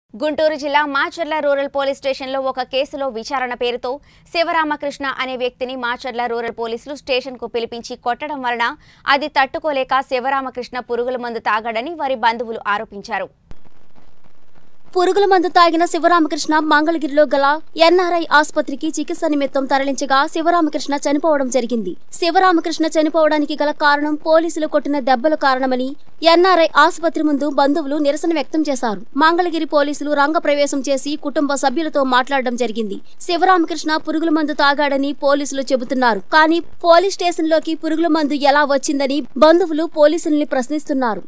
గుంటూరు జిల్లా Macherla rural police స్టేషన్లో ఒక కేసులో విచారణ పేరుతో శివరామకృష్ణ అనే వ్యక్తిని మాచర్ల రూరల్ పోలీసులు స్టేషన్కు పిలిపించి కొట్టడం వలన అది తట్టుకోలేక శివరామకృష్ణ పురుగుల మందు తాగాడని వారి బంధువులు ఆరోపించారు పురుగుల మందు తాగిన శివరామకృష్ణ మంగళగిరిలో గల ఎన్ఆర్ఐ ఆసుపత్రికి చికిత్స నిమిత్తం తరలించగా శివరామకృష్ణ చనిపోవడం జరిగింది శివరామకృష్ణ చనిపోవడానికి గల కారణం పోలీసులు కొట్టిన దెబ్బల కారణమని ఎన్ఆర్ఐ ఆసుపత్రి ముందు బంధువులు నిరసన వ్యక్తం చేశారు మంగళగిరి పోలీసులు రంగప్రవేశం చేసి కుటుంబ సభ్యులతో మాట్లాడడం జరిగింది శివరామకృష్ణ పురుగుల మందు తాగాడని పోలీసులు చెబుతున్నారు కానీ పోలీస్ స్టేషన్లోకి పురుగుల మందు ఎలా వచ్చిందని బంధువులు పోలీసుల్ని ప్రశ్నిస్తున్నారు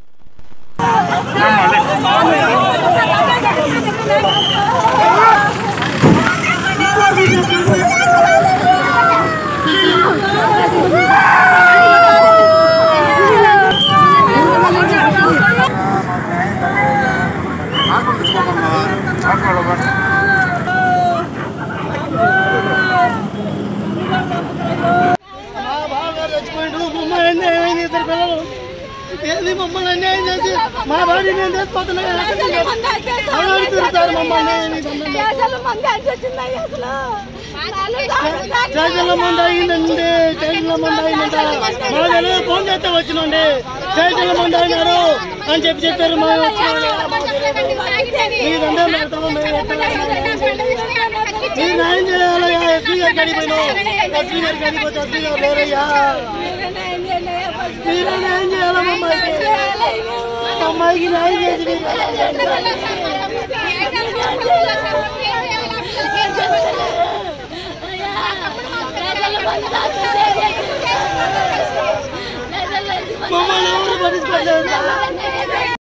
మా బాగా చచ్చిపోయిండు మమ్మల్ని అన్యాయం అయింది ఇద్దరు పిల్లలు ఏంది మమ్మల్ని అన్యాయం చేసి మా భార్య నేను తెచ్చిపోతున్నా అలాంటి తిరుగుతారు మమ్మల్ని స్టేషన్లో మంది అయిందండి స్టేషన్లో మంది అయిందంట మా దగ్గర ఫోన్ చేస్తే వచ్చినండి స్టేషన్లో మంది అయినారు అని చెప్పి చెప్పారు మా మీదంటే పెడతాము మేము మీరు న్యాయం చేయాలయ్యా ఎస్పీ గారికి అడిగిపోయినాం ఎస్పీ గారికి అడిగిపోతే ఎస్పీ గారు లేరయ్యా మీరే న్యాయం చేయాలా మా అమ్మాయికి మా అమ్మాయికి న్యాయం చేసి మీరు మమ్మల్ని ఎవరు పట్టించుకోలేదు